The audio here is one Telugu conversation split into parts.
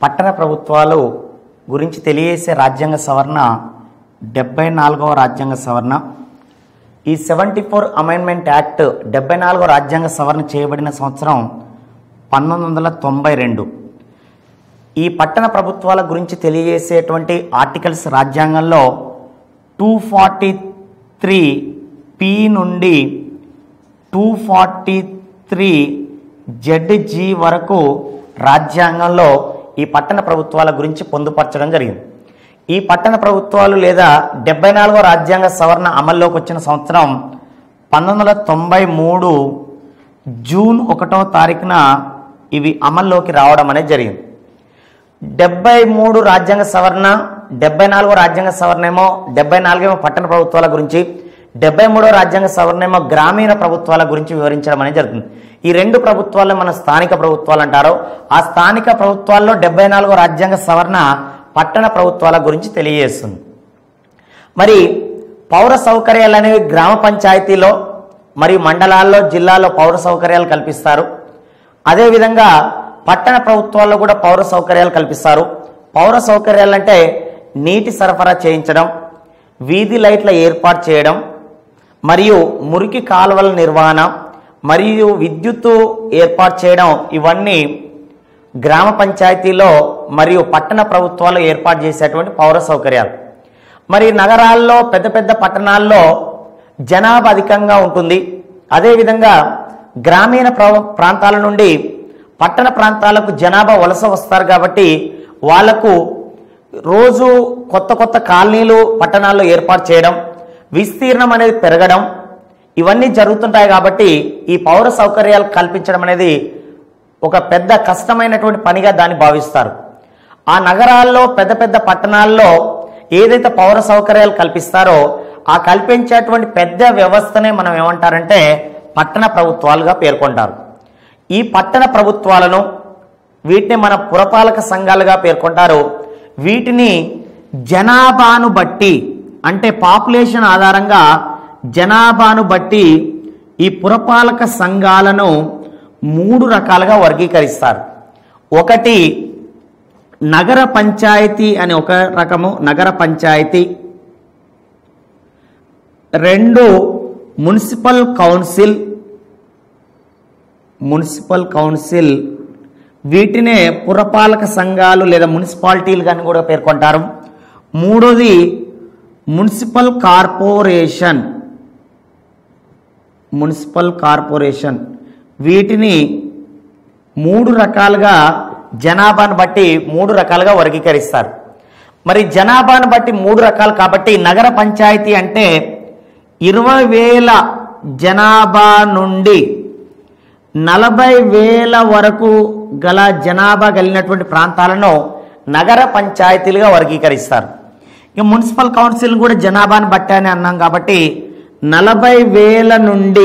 పట్టణ ప్రభుత్వాలు గురించి తెలియజేసే రాజ్యాంగ సవరణ డెబ్బై నాలుగవ రాజ్యాంగ సవరణ ఈ సెవెంటీ ఫోర్ అమెండ్మెంట్ యాక్ట్ డెబ్బై నాలుగవ రాజ్యాంగ సవరణ చేయబడిన సంవత్సరం పంతొమ్మిది వందల తొంభై రెండు ఈ పట్టణ ప్రభుత్వాల గురించి తెలియజేసేటువంటి ఆర్టికల్స్ రాజ్యాంగంలో టూ ఫార్టీ త్రీ పి నుండి టూ ఫార్టీ త్రీ జడ్జి వరకు రాజ్యాంగంలో ఈ పట్టణ ప్రభుత్వాల గురించి పొందుపరచడం జరిగింది ఈ పట్టణ ప్రభుత్వాలు లేదా డెబ్బై నాలుగో రాజ్యాంగ సవరణ అమల్లోకి వచ్చిన సంవత్సరం పంతొమ్మిది వందల తొంభై మూడు జూన్ ఒకటో తారీఖున ఇవి అమల్లోకి రావడం అనేది జరిగింది డెబ్బై మూడు రాజ్యాంగ సవరణ డెబ్బై నాలుగో రాజ్యాంగ సవరణ ఏమో డెబ్బై నాలుగేమో పట్టణ ప్రభుత్వాల గురించి డెబ్బై మూడో రాజ్యాంగ సవరణ ఏమో గ్రామీణ ప్రభుత్వాల గురించి వివరించడం అనేది జరుగుతుంది ఈ రెండు ప్రభుత్వాలను మన స్థానిక ప్రభుత్వాలు అంటారు ఆ స్థానిక ప్రభుత్వాల్లో డెబ్బై నాలుగో రాజ్యాంగ సవరణ పట్టణ ప్రభుత్వాల గురించి తెలియజేస్తుంది మరి పౌర సౌకర్యాలు అనేవి గ్రామ పంచాయతీలో మరియు మండలాల్లో జిల్లాల్లో పౌర సౌకర్యాలు కల్పిస్తారు అదేవిధంగా పట్టణ ప్రభుత్వాల్లో కూడా పౌర సౌకర్యాలు కల్పిస్తారు పౌర సౌకర్యాలు అంటే నీటి సరఫరా చేయించడం వీధి లైట్ల ఏర్పాటు చేయడం మరియు మురికి కాలువల నిర్వహణ మరియు విద్యుత్తు ఏర్పాటు చేయడం ఇవన్నీ గ్రామ పంచాయతీలో మరియు పట్టణ ప్రభుత్వాలు ఏర్పాటు చేసేటువంటి పౌర సౌకర్యాలు మరి నగరాల్లో పెద్ద పెద్ద పట్టణాల్లో జనాభా అధికంగా ఉంటుంది అదేవిధంగా గ్రామీణ ప్ర- ప్రాంతాల నుండి పట్టణ ప్రాంతాలకు జనాభా వలస వస్తారు కాబట్టి వాళ్లకు రోజు కొత్త కొత్త కాలనీలు పట్టణాల్లో ఏర్పాటు చేయడం విస్తీర్ణం అనేది పెరగడం ఇవన్నీ జరుగుతుంటాయి కాబట్టి ఈ పౌర సౌకర్యాలు కల్పించడం అనేది ఒక పెద్ద కష్టమైనటువంటి పనిగా దాన్ని భావిస్తారు ఆ నగరాల్లో పెద్ద పెద్ద పట్టణాల్లో ఏదైతే పౌర సౌకర్యాలు కల్పిస్తారో ఆ కల్పించేటువంటి పెద్ద వ్యవస్థనే మనం ఏమంటారంటే పట్టణ ప్రభుత్వాలుగా పేర్కొంటారు ఈ పట్టణ ప్రభుత్వాలను వీటిని మన పురపాలక సంఘాలుగా పేర్కొంటారు వీటిని జనాభాను బట్టి అంటే పాపులేషన్ ఆధారంగా జనాభాను బట్టి ఈ పురపాలక సంఘాలను మూడు రకాలుగా వర్గీకరిస్తారు ఒకటి నగర పంచాయతీ అని ఒక రకము నగర పంచాయతీ రెండు మున్సిపల్ కౌన్సిల్ మున్సిపల్ కౌన్సిల్ వీటినే పురపాలక సంఘాలు లేదా మున్సిపాలిటీలు అని కూడా పేర్కొంటారు మూడోది మున్సిపల్ కార్పొరేషన్ మున్సిపల్ కార్పొరేషన్ వీటిని మూడు రకాలుగా జనాభాను బట్టి మూడు రకాలుగా వర్గీకరిస్తారు మరి జనాభాను బట్టి మూడు రకాలు కాబట్టి నగర పంచాయతీ అంటే ఇరవై వేల జనాభా నుండి నలభై వేల వరకు గల జనాభా కలిగినటువంటి ప్రాంతాలను నగర పంచాయతీలుగా వర్గీకరిస్తారు ఇక మున్సిపల్ కౌన్సిల్ కూడా జనాభాను బట్టి అని అన్నాం కాబట్టి నలభై వేల నుండి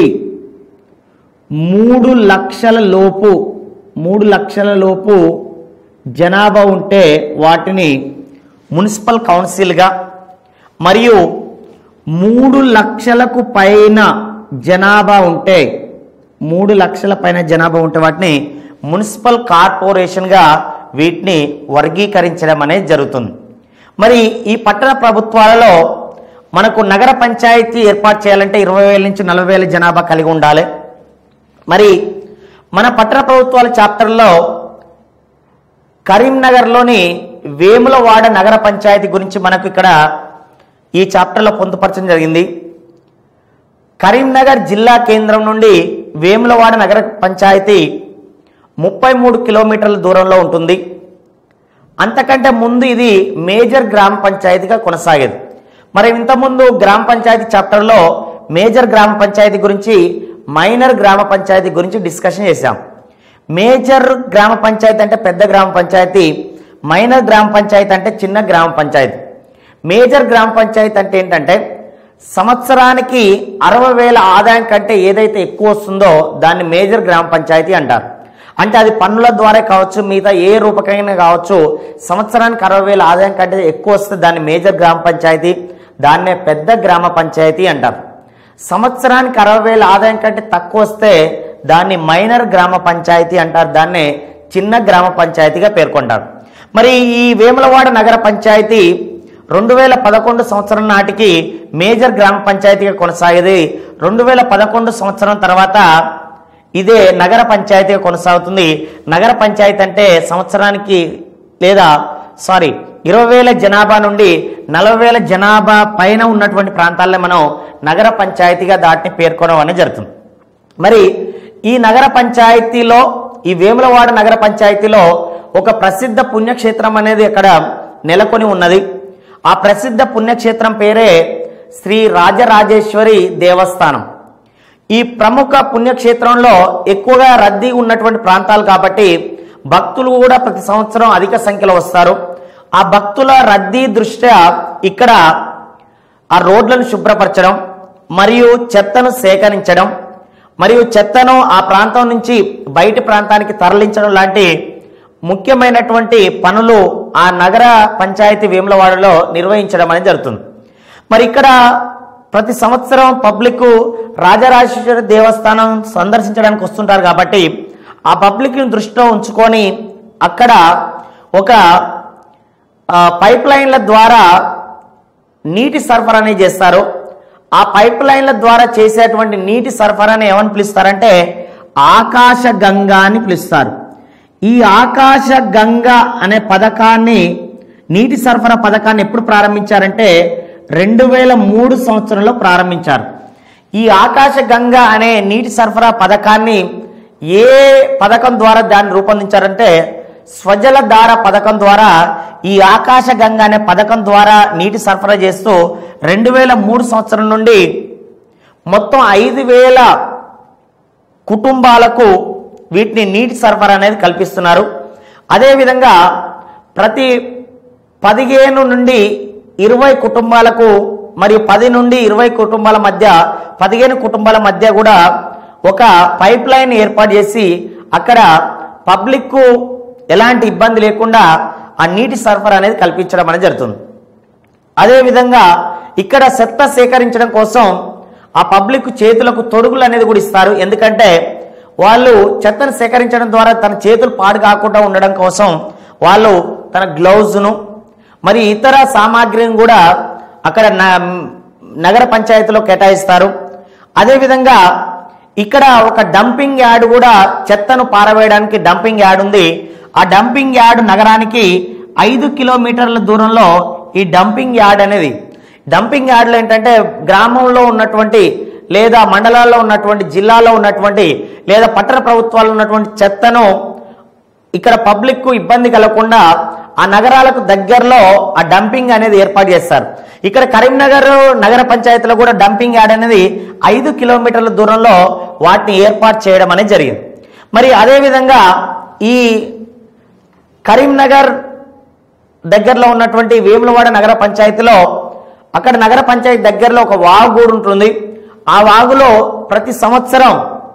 మూడు లక్షల లోపు మూడు లక్షల లోపు జనాభా ఉంటే వాటిని మున్సిపల్ కౌన్సిల్గా మరియు మూడు లక్షలకు పైన జనాభా ఉంటే మూడు లక్షల పైన జనాభా ఉంటే వాటిని మున్సిపల్ కార్పొరేషన్గా వీటిని వర్గీకరించడం అనేది జరుగుతుంది మరి ఈ పట్టణ ప్రభుత్వాలలో మనకు నగర పంచాయతీ ఏర్పాటు చేయాలంటే ఇరవై వేల నుంచి నలభై వేల జనాభా కలిగి ఉండాలి మరి మన పట్టణ ప్రభుత్వాల చాప్టర్లో కరీంనగర్లోని వేములవాడ నగర పంచాయతీ గురించి మనకు ఇక్కడ ఈ చాప్టర్లో పొందుపరచడం జరిగింది కరీంనగర్ జిల్లా కేంద్రం నుండి వేములవాడ నగర పంచాయతీ ముప్పై మూడు కిలోమీటర్ల దూరంలో ఉంటుంది అంతకంటే ముందు ఇది మేజర్ గ్రామ పంచాయతీగా కొనసాగేది మరి ఇంతకుముందు గ్రామ పంచాయతీ చాప్టర్లో మేజర్ గ్రామ పంచాయతీ గురించి మైనర్ గ్రామ పంచాయతీ గురించి డిస్కషన్ చేశాం మేజర్ గ్రామ పంచాయతీ అంటే పెద్ద గ్రామ పంచాయతీ మైనర్ గ్రామ పంచాయతీ అంటే చిన్న గ్రామ పంచాయతీ మేజర్ గ్రామ పంచాయతీ అంటే ఏంటంటే సంవత్సరానికి అరవై వేల ఆదాయం కంటే ఏదైతే ఎక్కువ వస్తుందో దాన్ని మేజర్ గ్రామ పంచాయతీ అంటారు అంటే అది పన్నుల ద్వారా కావచ్చు మిగతా ఏ రూపకైనా కావచ్చు సంవత్సరానికి అరవై వేల ఆదాయం కంటే ఎక్కువ వస్తే దాన్ని మేజర్ గ్రామ పంచాయతీ దాన్నే పెద్ద గ్రామ పంచాయతీ అంటారు సంవత్సరానికి అరవై వేల ఆదాయం కంటే తక్కువ వస్తే దాన్ని మైనర్ గ్రామ పంచాయతీ అంటారు దాన్నే చిన్న గ్రామ పంచాయతీగా పేర్కొంటారు మరి ఈ వేములవాడ నగర పంచాయతీ రెండు వేల పదకొండు సంవత్సరం నాటికి మేజర్ గ్రామ పంచాయతీగా కొనసాగేది రెండు వేల పదకొండు సంవత్సరం తర్వాత ఇదే నగర పంచాయతీగా కొనసాగుతుంది నగర పంచాయతీ అంటే సంవత్సరానికి లేదా సారీ ఇరవై వేల జనాభా నుండి నలభై వేల జనాభా పైన ఉన్నటువంటి ప్రాంతాల్లో మనం నగర పంచాయతీగా దాటిని పేర్కొనడం అనేది జరుగుతుంది మరి ఈ నగర పంచాయతీలో ఈ వేములవాడ నగర పంచాయతీలో ఒక ప్రసిద్ధ పుణ్యక్షేత్రం అనేది అక్కడ నెలకొని ఉన్నది ఆ ప్రసిద్ధ పుణ్యక్షేత్రం పేరే శ్రీ రాజరాజేశ్వరి దేవస్థానం ఈ ప్రముఖ పుణ్యక్షేత్రంలో ఎక్కువగా రద్దీ ఉన్నటువంటి ప్రాంతాలు కాబట్టి భక్తులు కూడా ప్రతి సంవత్సరం అధిక సంఖ్యలో వస్తారు ఆ భక్తుల రద్దీ దృష్ట్యా ఇక్కడ ఆ రోడ్లను శుభ్రపరచడం మరియు చెత్తను సేకరించడం మరియు చెత్తను ఆ ప్రాంతం నుంచి బయటి ప్రాంతానికి తరలించడం లాంటి ముఖ్యమైనటువంటి పనులు ఆ నగర పంచాయతీ వేములవాడలో నిర్వహించడం అనేది జరుగుతుంది మరి ఇక్కడ ప్రతి సంవత్సరం పబ్లిక్ రాజరాజేశ్వరి దేవస్థానం సందర్శించడానికి వస్తుంటారు కాబట్టి ఆ పబ్లిక్ని దృష్టిలో ఉంచుకొని అక్కడ ఒక ఆ, పైప్ లైన్ల ద్వారా నీటి సరఫరా అనేది చేస్తారు ఆ పైప్ లైన్ల ద్వారా చేసేటువంటి నీటి సరఫరాని ఏమని పిలుస్తారంటే ఆకాశ గంగా అని పిలుస్తారు ఈ ఆకాశ గంగా అనే పథకాన్ని నీటి సరఫరా పథకాన్ని ఎప్పుడు ప్రారంభించారంటే రెండు వేల మూడు సంవత్సరంలో ప్రారంభించారు ఈ ఆకాశ గంగా అనే నీటి సరఫరా పథకాన్ని ఏ పథకం ద్వారా దాన్ని రూపొందించారంటే స్వజల దార పథకం ద్వారా ఈ ఆకాశ గంగా అనే పథకం ద్వారా నీటి సరఫరా చేస్తూ రెండు వేల మూడు సంవత్సరం నుండి మొత్తం ఐదు వేల కుటుంబాలకు వీటిని నీటి సరఫరా అనేది కల్పిస్తున్నారు అదేవిధంగా ప్రతి పదిహేను నుండి ఇరవై కుటుంబాలకు మరియు పది నుండి ఇరవై కుటుంబాల మధ్య పదిహేను కుటుంబాల మధ్య కూడా ఒక పైప్ లైన్ ఏర్పాటు చేసి అక్కడ పబ్లిక్కు ఎలాంటి ఇబ్బంది లేకుండా ఆ నీటి సరఫరా అనేది కల్పించడం అనేది జరుగుతుంది అదేవిధంగా ఇక్కడ చెత్త సేకరించడం కోసం ఆ పబ్లిక్ చేతులకు తొడుగులు అనేది కూడా ఇస్తారు ఎందుకంటే వాళ్ళు చెత్తను సేకరించడం ద్వారా తన చేతులు పాడు కాకుండా ఉండడం కోసం వాళ్ళు తన గ్లౌజ్ను మరి ఇతర సామాగ్రిని కూడా అక్కడ న- నగర పంచాయతీలో కేటాయిస్తారు అదేవిధంగా ఇక్కడ ఒక డంపింగ్ యార్డ్ కూడా చెత్తను పారవేయడానికి డంపింగ్ యార్డ్ ఉంది ఆ డంపింగ్ యార్డ్ నగరానికి ఐదు కిలోమీటర్ల దూరంలో ఈ డంపింగ్ యార్డ్ అనేది డంపింగ్ యార్డ్లు ఏంటంటే గ్రామంలో ఉన్నటువంటి లేదా మండలాల్లో ఉన్నటువంటి జిల్లాలో ఉన్నటువంటి లేదా పట్టణ ప్రభుత్వాల్లో ఉన్నటువంటి చెత్తను ఇక్కడ పబ్లిక్ కు ఇబ్బంది కలగకుండా ఆ నగరాలకు దగ్గరలో ఆ డంపింగ్ అనేది ఏర్పాటు చేస్తారు ఇక్కడ కరీంనగర్ నగర పంచాయతీలో కూడా డంపింగ్ యార్డ్ అనేది ఐదు కిలోమీటర్ల దూరంలో వాటిని ఏర్పాటు చేయడం అనేది జరిగింది మరి అదేవిధంగా ఈ కరీంనగర్ దగ్గరలో ఉన్నటువంటి వేములవాడ నగర పంచాయతీలో అక్కడ నగర పంచాయతీ దగ్గరలో ఒక వాగు కూడా ఉంటుంది ఆ వాగులో ప్రతి సంవత్సరం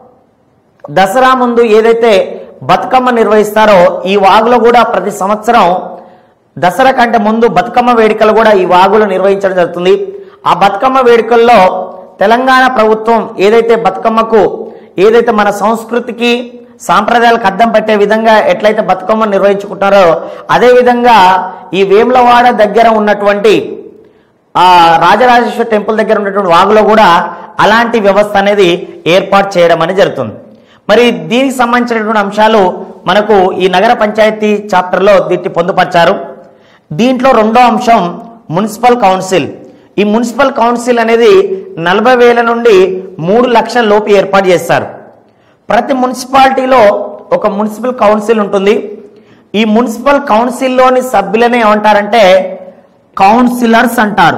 దసరా ముందు ఏదైతే బతుకమ్మ నిర్వహిస్తారో ఈ వాగులో కూడా ప్రతి సంవత్సరం దసరా కంటే ముందు బతుకమ్మ వేడుకలు కూడా ఈ వాగులో నిర్వహించడం జరుగుతుంది ఆ బతుకమ్మ వేడుకల్లో తెలంగాణ ప్రభుత్వం ఏదైతే బతుకమ్మకు ఏదైతే మన సంస్కృతికి సాంప్రదాయాలకు అద్దం పెట్టే విధంగా ఎట్లయితే బతుకమ్మ నిర్వహించుకుంటారో అదే విధంగా ఈ వేములవాడ దగ్గర ఉన్నటువంటి ఆ రాజరాజేశ్వర టెంపుల్ దగ్గర ఉన్నటువంటి వాగులో కూడా అలాంటి వ్యవస్థ అనేది ఏర్పాటు చేయడం అనేది జరుగుతుంది మరి దీనికి సంబంధించినటువంటి అంశాలు మనకు ఈ నగర పంచాయతీ చాప్టర్లో దీన్ని పొందుపరిచారు దీంట్లో రెండో అంశం మున్సిపల్ కౌన్సిల్ ఈ మున్సిపల్ కౌన్సిల్ అనేది నలభై వేల నుండి మూడు లక్షల లోపు ఏర్పాటు చేస్తారు ప్రతి మున్సిపాలిటీలో ఒక మున్సిపల్ కౌన్సిల్ ఉంటుంది ఈ మున్సిపల్ కౌన్సిల్లోని సభ్యులనే ఏమంటారంటే కౌన్సిలర్స్ అంటారు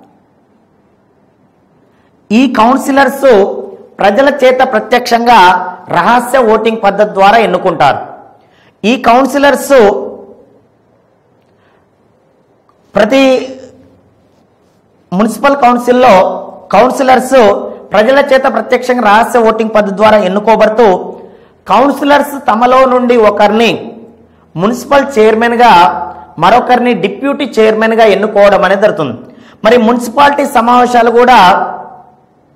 ఈ కౌన్సిలర్స్ ప్రజల చేత ప్రత్యక్షంగా రహస్య ఓటింగ్ పద్ధతి ద్వారా ఎన్నుకుంటారు ఈ కౌన్సిలర్స్ ప్రతి మున్సిపల్ కౌన్సిల్లో కౌన్సిలర్స్ ప్రజల చేత ప్రత్యక్షంగా రహస్య ఓటింగ్ పద్ధతి ద్వారా ఎన్నుకోబడుతూ కౌన్సిలర్స్ తమలో నుండి ఒకరిని మున్సిపల్ చైర్మన్గా మరొకరిని డిప్యూటీ చైర్మన్గా ఎన్నుకోవడం అనేది జరుగుతుంది మరి మున్సిపాలిటీ సమావేశాలు కూడా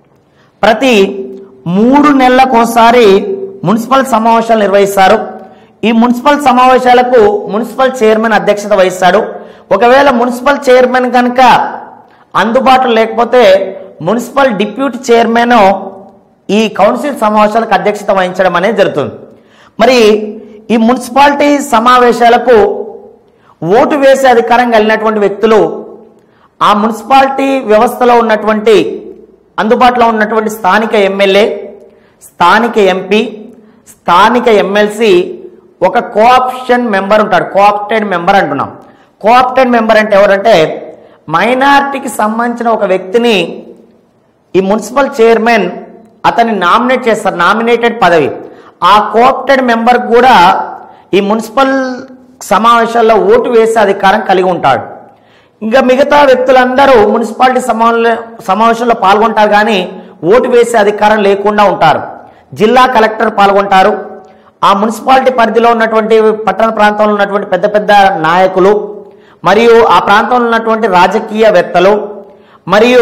ప్రతి మూడు నెలలకోసారి మున్సిపల్ సమావేశాలు నిర్వహిస్తారు ఈ మున్సిపల్ సమావేశాలకు మున్సిపల్ చైర్మన్ అధ్యక్షత వహిస్తాడు ఒకవేళ మున్సిపల్ చైర్మన్ కనుక అందుబాటులో లేకపోతే మున్సిపల్ డిప్యూటీ చైర్మన్ ఈ కౌన్సిల్ సమావేశాలకు అధ్యక్షత వహించడం అనేది జరుగుతుంది మరి ఈ మున్సిపాలిటీ సమావేశాలకు ఓటు వేసే అధికారం కలిగినటువంటి వ్యక్తులు ఆ మున్సిపాలిటీ వ్యవస్థలో ఉన్నటువంటి అందుబాటులో ఉన్నటువంటి స్థానిక ఎమ్మెల్యే స్థానిక ఎంపీ స్థానిక ఎమ్మెల్సీ ఒక కోఆప్షన్ మెంబర్ ఉంటాడు కోఆప్టెడ్ మెంబర్ అంటున్నాం కోఆప్టెడ్ మెంబర్ అంటే ఎవరంటే మైనారిటీకి సంబంధించిన ఒక వ్యక్తిని ఈ మున్సిపల్ చైర్మన్ అతన్ని నామినేట్ చేస్తారు నామినేటెడ్ పదవి ఆ కోఆప్టెడ్ మెంబర్ కూడా ఈ మున్సిపల్ సమావేశాల్లో ఓటు వేసే అధికారం కలిగి ఉంటాడు ఇంకా మిగతా వ్యక్తులందరూ మున్సిపాలిటీ సమావేశంలో సమావేశంలో పాల్గొంటారు కానీ ఓటు వేసే అధికారం లేకుండా ఉంటారు జిల్లా కలెక్టర్ పాల్గొంటారు ఆ మున్సిపాలిటీ పరిధిలో ఉన్నటువంటి పట్టణ ప్రాంతంలో ఉన్నటువంటి పెద్ద పెద్ద నాయకులు మరియు ఆ ప్రాంతంలో ఉన్నటువంటి రాజకీయవేత్తలు మరియు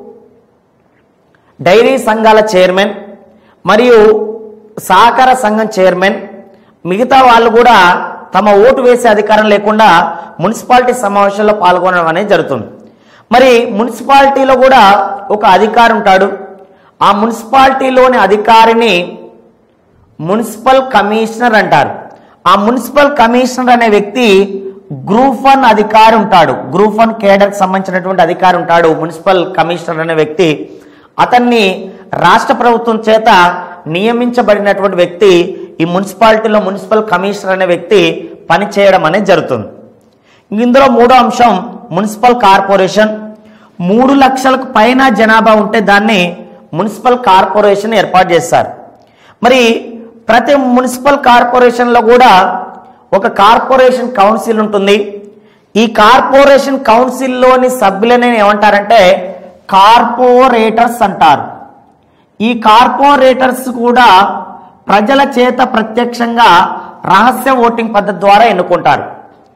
డైరీ సంఘాల చైర్మన్ మరియు సహకార సంఘం చైర్మన్ మిగతా వాళ్ళు కూడా తమ ఓటు వేసే అధికారం లేకుండా మున్సిపాలిటీ సమావేశంలో పాల్గొనడం అనేది జరుగుతుంది మరి మున్సిపాలిటీలో కూడా ఒక అధికారి ఉంటాడు ఆ మున్సిపాలిటీలోని అధికారిని మున్సిపల్ కమిషనర్ అంటారు ఆ మున్సిపల్ కమిషనర్ అనే వ్యక్తి గ్రూప్ వన్ అధికారి ఉంటాడు గ్రూప్ వన్ కేడర్కి సంబంధించినటువంటి అధికారి ఉంటాడు మున్సిపల్ కమిషనర్ అనే వ్యక్తి అతన్ని రాష్ట్ర ప్రభుత్వం చేత నియమించబడినటువంటి వ్యక్తి ఈ మున్సిపాలిటీలో మున్సిపల్ కమిషనర్ అనే వ్యక్తి పనిచేయడం అనేది జరుగుతుంది ఇందులో మూడో అంశం మున్సిపల్ కార్పొరేషన్ మూడు లక్షలకు పైన జనాభా ఉంటే దాన్ని మున్సిపల్ కార్పొరేషన్ ఏర్పాటు చేస్తారు మరి ప్రతి మున్సిపల్ కార్పొరేషన్లో కూడా ఒక కార్పొరేషన్ కౌన్సిల్ ఉంటుంది ఈ కార్పొరేషన్ కౌన్సిల్లోని సభ్యులని ఏమంటారంటే కార్పొరేటర్స్ అంటారు ఈ కార్పొరేటర్స్ కూడా ప్రజల చేత ప్రత్యక్షంగా రహస్య ఓటింగ్ పద్ధతి ద్వారా ఎన్నుకుంటారు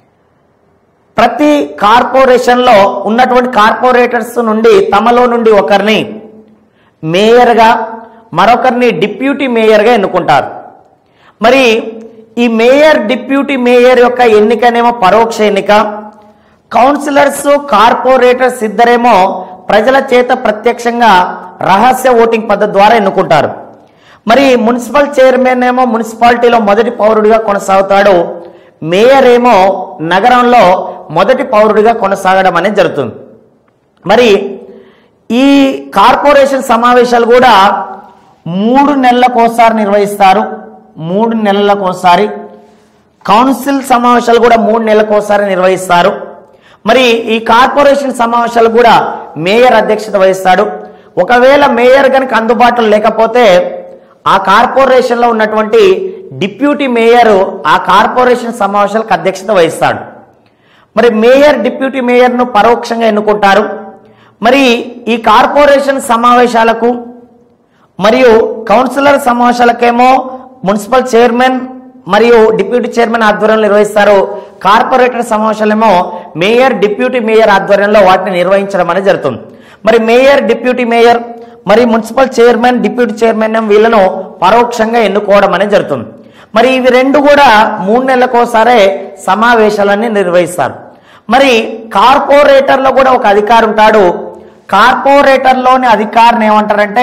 ప్రతి కార్పొరేషన్లో ఉన్నటువంటి కార్పొరేటర్స్ నుండి తమలో నుండి ఒకరిని మేయర్గా మరొకరిని డిప్యూటీ మేయర్గా ఎన్నుకుంటారు మరి ఈ మేయర్ డిప్యూటీ మేయర్ యొక్క ఎన్నికనేమో పరోక్ష ఎన్నిక కౌన్సిలర్స్ కార్పొరేటర్స్ ఇద్దరేమో ప్రజల చేత ప్రత్యక్షంగా రహస్య ఓటింగ్ పద్ధతి ద్వారా ఎన్నుకుంటారు మరి మున్సిపల్ చైర్మన్ ఏమో మున్సిపాలిటీలో మొదటి పౌరుడిగా కొనసాగుతాడు మేయర్ ఏమో నగరంలో మొదటి పౌరుడిగా కొనసాగడం అనేది జరుగుతుంది మరి ఈ కార్పొరేషన్ సమావేశాలు కూడా మూడు నెలలకోసారి నిర్వహిస్తారు మూడు నెలలకోసారి కౌన్సిల్ సమావేశాలు కూడా మూడు నెలలకోసారి నిర్వహిస్తారు మరి ఈ కార్పొరేషన్ సమావేశాలు కూడా మేయర్ అధ్యక్షత వహిస్తాడు ఒకవేళ మేయర్ కనుక అందుబాటులో లేకపోతే ఆ కార్పొరేషన్లో ఉన్నటువంటి డిప్యూటీ మేయర్ ఆ కార్పొరేషన్ సమావేశాలకు అధ్యక్షత వహిస్తాడు మరి మేయర్ డిప్యూటీ మేయర్ను పరోక్షంగా ఎన్నుకుంటారు మరి ఈ కార్పొరేషన్ సమావేశాలకు మరియు కౌన్సిలర్ సమావేశాలకేమో మున్సిపల్ చైర్మన్ మరియు డిప్యూటీ చైర్మన్ ఆధ్వర్యంలో నిర్వహిస్తారు కార్పొరేటర్ సమావేశాలేమో మేయర్ డిప్యూటీ మేయర్ ఆధ్వర్యంలో వాటిని నిర్వహించడం అనేది జరుగుతుంది మరి మేయర్ డిప్యూటీ మేయర్ మరి మున్సిపల్ చైర్మన్ డిప్యూటీ చైర్మన్ వీళ్ళను పరోక్షంగా ఎన్నుకోవడం అనేది జరుగుతుంది మరి ఇవి రెండు కూడా మూడు నెలలకోసారే సమావేశాలన్నీ నిర్వహిస్తారు మరి కార్పొరేటర్లో కూడా ఒక అధికారి ఉంటాడు కార్పొరేటర్లోని అధికారిని ఏమంటారంటే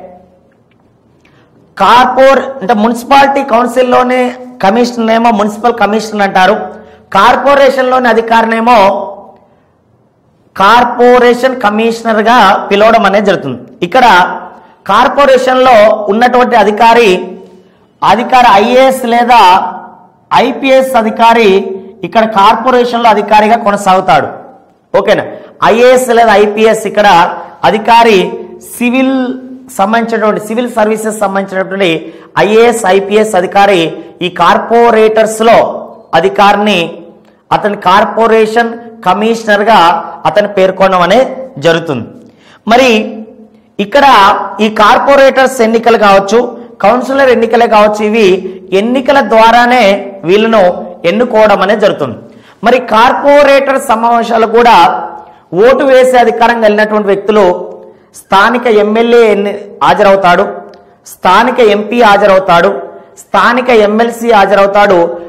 కార్పొర్ అంటే మున్సిపాలిటీ కౌన్సిల్లోని కమిషనర్ ఏమో మున్సిపల్ కమిషనర్ అంటారు కార్పొరేషన్లోని అధికారినేమో కార్పొరేషన్ కమిషనర్గా పిలవడం అనేది జరుగుతుంది ఇక్కడ కార్పొరేషన్లో ఉన్నటువంటి అధికారి అధికారి ఐఏఎస్ లేదా ఐపీఎస్ అధికారి ఇక్కడ కార్పొరేషన్లో అధికారిగా కొనసాగుతాడు ఓకేనా ఐఏఎస్ లేదా ఐపీఎస్ ఇక్కడ అధికారి సివిల్ సంబంధించినటువంటి సివిల్ సర్వీసెస్ సంబంధించినటువంటి ఐఏఎస్ ఐపీఎస్ అధికారి ఈ కార్పొరేటర్స్లో అధికారిని అతని కార్పొరేషన్ కమిషనర్గా అతను పేర్కొనడం అనేది జరుగుతుంది మరి ఇక్కడ ఈ కార్పొరేటర్స్ ఎన్నికలు కావచ్చు కౌన్సిలర్ ఎన్నికలే కావచ్చు ఇవి ఎన్నికల ద్వారానే వీళ్ళను ఎన్నుకోవడం అనేది జరుగుతుంది మరి కార్పొరేటర్ సమావేశాలు కూడా ఓటు వేసే అధికారం కలిగినటువంటి వ్యక్తులు స్థానిక ఎమ్మెల్యే ఎన్ని హాజరవుతాడు స్థానిక ఎంపీ హాజరవుతాడు స్థానిక ఎమ్మెల్సీ హాజరవుతాడు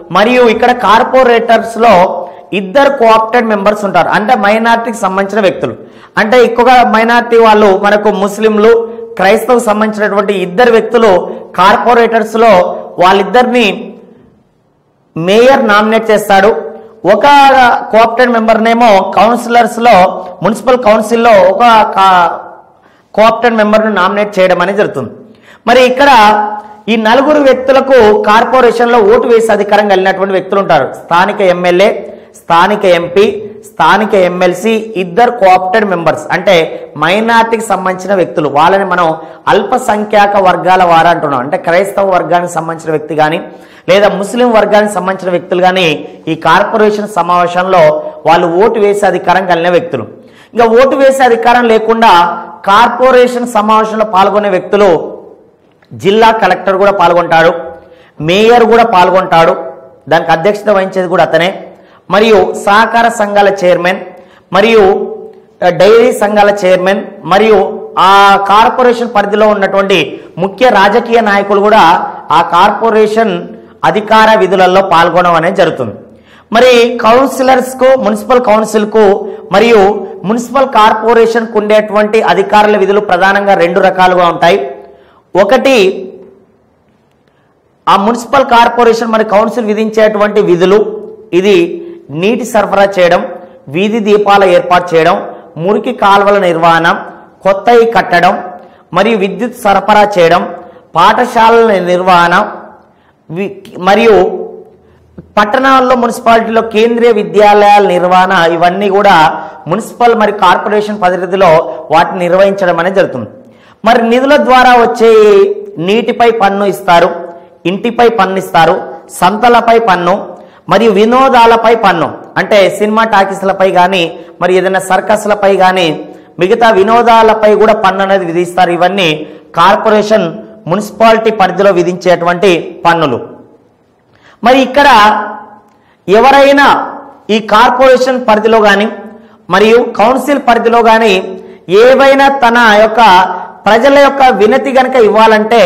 మరియు ఇక్కడ కార్పొరేటర్స్ లో ఇద్దరు కోఆప్టెడ్ మెంబర్స్ ఉంటారు అంటే మైనార్టీకి సంబంధించిన వ్యక్తులు అంటే ఎక్కువగా మైనార్టీ వాళ్ళు మనకు ముస్లింలు క్రైస్తవుకు సంబంధించినటువంటి ఇద్దరు వ్యక్తులు కార్పొరేటర్స్ లో వాళ్ళిద్దరిని మేయర్ నామినేట్ చేస్తాడు ఒక కోఆప్టెడ్ మెంబర్నేమో కౌన్సిలర్స్ లో మున్సిపల్ కౌన్సిల్లో ఒక కోఆప్టెడ్ మెంబర్ను నామినేట్ చేయడం అనేది జరుగుతుంది మరి ఇక్కడ ఈ నలుగురు వ్యక్తులకు కార్పొరేషన్లో ఓటు వేసే అధికారం కలిగినటువంటి వ్యక్తులు ఉంటారు స్థానిక ఎమ్మెల్యే స్థానిక ఎంపీ స్థానిక ఎమ్మెల్సీ ఇద్దరు కోఆప్టెడ్ మెంబర్స్ అంటే మైనార్టీకి సంబంధించిన వ్యక్తులు వాళ్ళని మనం అల్పసంఖ్యాక వర్గాల వారు అంటున్నాం అంటే క్రైస్తవ వర్గానికి సంబంధించిన వ్యక్తి కానీ లేదా ముస్లిం వర్గానికి సంబంధించిన వ్యక్తులు కానీ ఈ కార్పొరేషన్ సమావేశంలో వాళ్ళు ఓటు వేసే అధికారం కలిగిన వ్యక్తులు ఇంకా ఓటు వేసే అధికారం లేకుండా కార్పొరేషన్ సమావేశంలో పాల్గొనే వ్యక్తులు జిల్లా కలెక్టర్ కూడా పాల్గొంటాడు మేయర్ కూడా పాల్గొంటాడు దానికి అధ్యక్షత వహించేది కూడా అతనే మరియు సహకార సంఘాల చైర్మన్ మరియు ఆ, డైరీ సంఘాల చైర్మన్ మరియు ఆ కార్పొరేషన్ పరిధిలో ఉన్నటువంటి ముఖ్య రాజకీయ నాయకులు కూడా ఆ కార్పొరేషన్ అధికార విధులలో పాల్గొనడం అనేది జరుగుతుంది మరి కౌన్సిలర్స్ కు మున్సిపల్ కౌన్సిల్ కు మరియు మున్సిపల్ కార్పొరేషన్ కు ఉండేటువంటి అధికారుల విధులు ప్రధానంగా రెండు రకాలుగా ఉంటాయి ఒకటి ఆ మున్సిపల్ కార్పొరేషన్ మరి కౌన్సిల్ విధించేటువంటి విధులు ఇది నీటి సరఫరా చేయడం వీధి దీపాల ఏర్పాటు చేయడం మురికి కాలువల నిర్వహణ కొత్తవి కట్టడం మరియు విద్యుత్ సరఫరా చేయడం పాఠశాలల నిర్వహణ వి- మరియు పట్టణాల్లో మున్సిపాలిటీలో కేంద్రీయ విద్యాలయాల నిర్వహణ ఇవన్నీ కూడా మున్సిపల్ మరి కార్పొరేషన్ పరిధిలో వాటిని నిర్వహించడం అనేది జరుగుతుంది మరి నిధుల ద్వారా వచ్చే నీటిపై పన్ను ఇస్తారు ఇంటిపై పన్ను ఇస్తారు సంతలపై పన్ను మరియు వినోదాలపై పన్ను అంటే సినిమా టాకీస్లపై కానీ మరి ఏదైనా సర్కస్లపై కానీ మిగతా వినోదాలపై కూడా పన్ను అనేది విధిస్తారు ఇవన్నీ కార్పొరేషన్ మున్సిపాలిటీ పరిధిలో విధించేటువంటి పన్నులు మరి ఇక్కడ ఎవరైనా ఈ కార్పొరేషన్ పరిధిలో కానీ మరియు కౌన్సిల్ పరిధిలో కానీ ఏవైనా తన యొక్క ప్రజల యొక్క వినతి గనక ఇవ్వాలంటే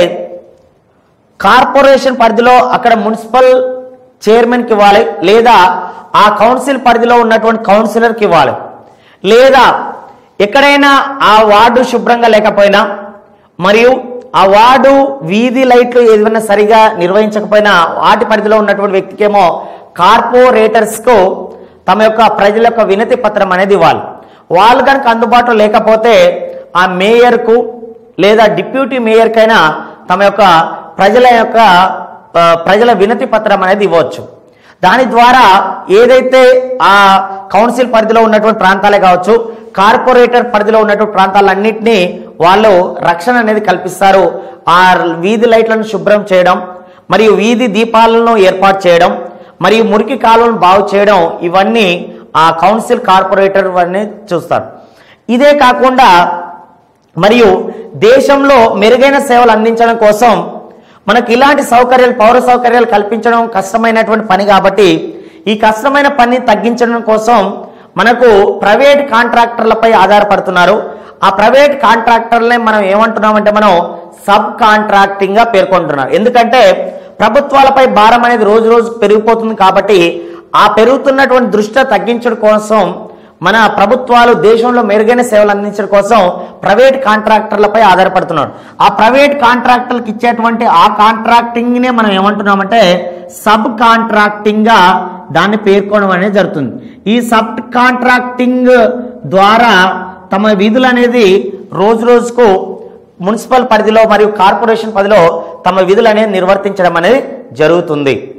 కార్పొరేషన్ పరిధిలో అక్కడ మున్సిపల్ చైర్మన్కి ఇవ్వాలి లేదా ఆ కౌన్సిల్ పరిధిలో ఉన్నటువంటి కౌన్సిలర్కి ఇవ్వాలి లేదా ఎక్కడైనా ఆ వార్డు శుభ్రంగా లేకపోయినా మరియు ఆ వార్డు వీధి లైట్లు ఏదైనా సరిగా నిర్వహించకపోయినా వాటి పరిధిలో ఉన్నటువంటి వ్యక్తికేమో కార్పొరేటర్స్కు తమ యొక్క ప్రజల యొక్క వినతి పత్రం అనేది ఇవ్వాలి వాళ్ళు కనుక అందుబాటులో లేకపోతే ఆ మేయర్కు లేదా డిప్యూటీ మేయర్కైనా తమ యొక్క ప్రజల యొక్క ఆ, ప్రజల వినతి పత్రం అనేది ఇవ్వచ్చు దాని ద్వారా ఏదైతే ఆ కౌన్సిల్ పరిధిలో ఉన్నటువంటి ప్రాంతాలే కావచ్చు కార్పొరేటర్ పరిధిలో ఉన్నటువంటి ప్రాంతాలన్నింటినీ వాళ్ళు రక్షణ అనేది కల్పిస్తారు ఆ వీధి లైట్లను శుభ్రం చేయడం మరియు వీధి దీపాలను ఏర్పాటు చేయడం మరియు మురికి కాలువలను బాగు చేయడం ఇవన్నీ ఆ కౌన్సిల్ కార్పొరేటర్ వారిని చూస్తారు ఇదే కాకుండా మరియు దేశంలో మెరుగైన సేవలు అందించడం కోసం మనకు ఇలాంటి సౌకర్యాలు పౌర సౌకర్యాలు కల్పించడం కష్టమైనటువంటి పని కాబట్టి ఈ కష్టమైన పని తగ్గించడం కోసం మనకు ప్రైవేట్ కాంట్రాక్టర్లపై ఆధారపడుతున్నారు ఆ ప్రైవేట్ కాంట్రాక్టర్లనే మనం ఏమంటున్నామంటే మనం సబ్ కాంట్రాక్టింగ్ గా పేర్కొంటున్నారు ఎందుకంటే ప్రభుత్వాలపై భారం అనేది రోజు రోజు పెరిగిపోతుంది కాబట్టి ఆ పెరుగుతున్నటువంటి దృష్టి తగ్గించడం కోసం మన ప్రభుత్వాలు దేశంలో మెరుగైన సేవలు అందించడం కోసం ప్రైవేట్ కాంట్రాక్టర్లపై ఆధారపడుతున్నారు ఆ ప్రైవేట్ కాంట్రాక్టర్లకు ఇచ్చేటువంటి ఆ కాంట్రాక్టింగ్ నే మనం ఏమంటున్నామంటే సబ్ కాంట్రాక్టింగ్ గా దాన్ని పేర్కొనడం అనేది జరుగుతుంది ఈ సబ్ కాంట్రాక్టింగ్ ద్వారా తమ విధులు అనేది రోజు రోజుకు మున్సిపల్ పరిధిలో మరియు కార్పొరేషన్ పరిధిలో తమ విధులు అనేది నిర్వర్తించడం అనేది జరుగుతుంది